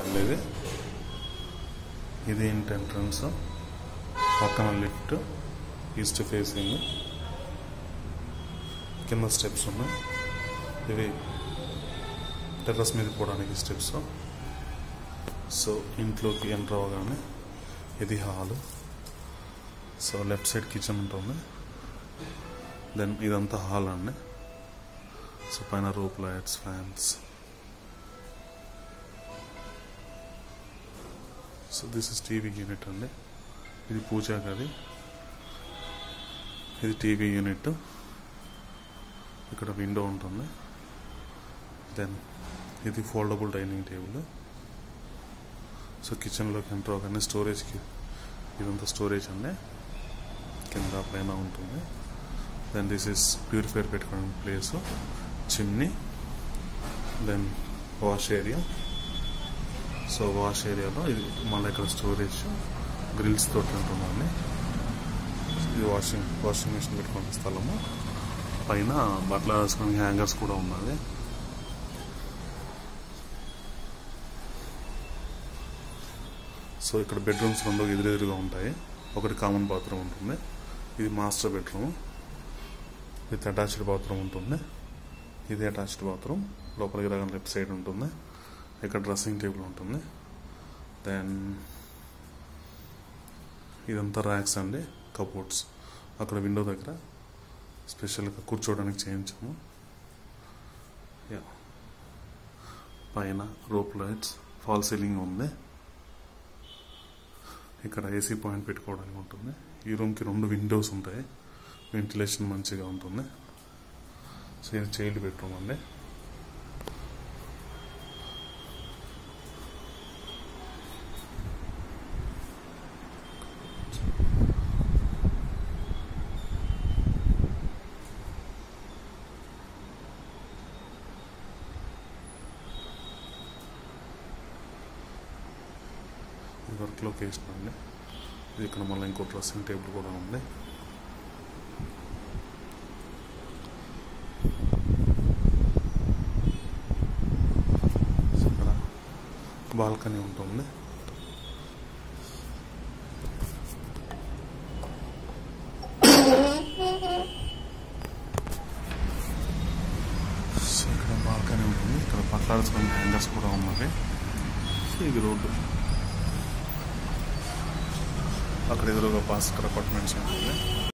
అండి ఇది ఇది ఇంటి ఎంట్రన్స్ పక్కన లిఫ్ట్ ఈస్ట్ ఫేసింగ్ కింద స్టెప్స్ ఉన్నాయి ఇవి టెర్రస్ మీద పోవడానికి స్టెప్స్ సో ఇంట్లోకి ఎంటర్ అవ్వగానే ఇది hall so left side kitchen ఉంటుంది దెన్ ఇదంతా హాల్ అండి సో పైన roof lights fans so this is TV unit అండి ఇది పూజా గది ఇది టీవీ యూనిట్ ఇక్కడ విండో ఉంటుంది దెన్ ఇది ఫోల్డబుల్ డైనింగ్ టేబుల్ సో కిచెన్లోకి ఎంటర్ అవగానే స్టోరేజ్కి ఇదంతా స్టోరేజ్ అండి కింద పైన ఉంటుంది దెన్ దిస్ ఇస్ ప్యూరిఫైర్ పెట్టుకోవడానికి place chimney then wash area so wash ఏరియాలో ఇది మళ్ళీ ఇక్కడ స్టోరేజ్ గ్రిల్స్ తోటి ఉంటుందండి ఇది వాషింగ్ వాషింగ్ మిషన్ పెట్టుకునే స్థలము పైన బట్టలు వేసుకునే హ్యాంగర్స్ కూడా ఉన్నది సో ఇక్కడ బెడ్రూమ్స్ రెండు ఎదురెదురుగా ఉంటాయి ఒకటి కామన్ బాత్రూమ్ ఉంటుంది ఇది master bedroom with attached bathroom ఉంటుంది ఇది అటాచ్డ్ బాత్రూమ్ లోపలికి రాగానే లెఫ్ట్ సైడ్ ఉంటుంది ఇక్కడ డ్రెస్సింగ్ టేబుల్ ఉంటుంది దెన్ ఇదంతా ర్యాక్స్ అండి కబోర్డ్స్ అక్కడ విండో దగ్గర స్పెషల్గా కూర్చోవడానికి చేయించాము యా పైన రోప్ లైట్స్ ఫాల్ సీలింగ్ ఉంది ఇక్కడ ఏసీ పాయింట్ పెట్టుకోవడానికి ఉంటుంది ఈ రూమ్కి రెండు విండోస్ ఉంటాయి వెంటిలేషన్ మంచిగా ఉంటుంది సో ఇది చైల్డ్ బెడ్రూమ్ అండి ఇది వర్క్ లొకేషన్ అండి ఇది ఇక్కడ మళ్ళీ ఇంకో డ్రెస్సింగ్ టేబుల్ కూడా ఉంది సో ఇక్కడ బాల్కనీ ఉంటుంది సో ఇక్కడ బాల్కనీ ఉంటుంది ఇక్కడ పట్లాడుతున్న హ్యాంగర్స్ కూడా ఉన్నాయి సో ఇది రోడ్డు అక్కడ ఎదురుగా పాస్ అపార్ట్మెంట్స్ ఉంటుంది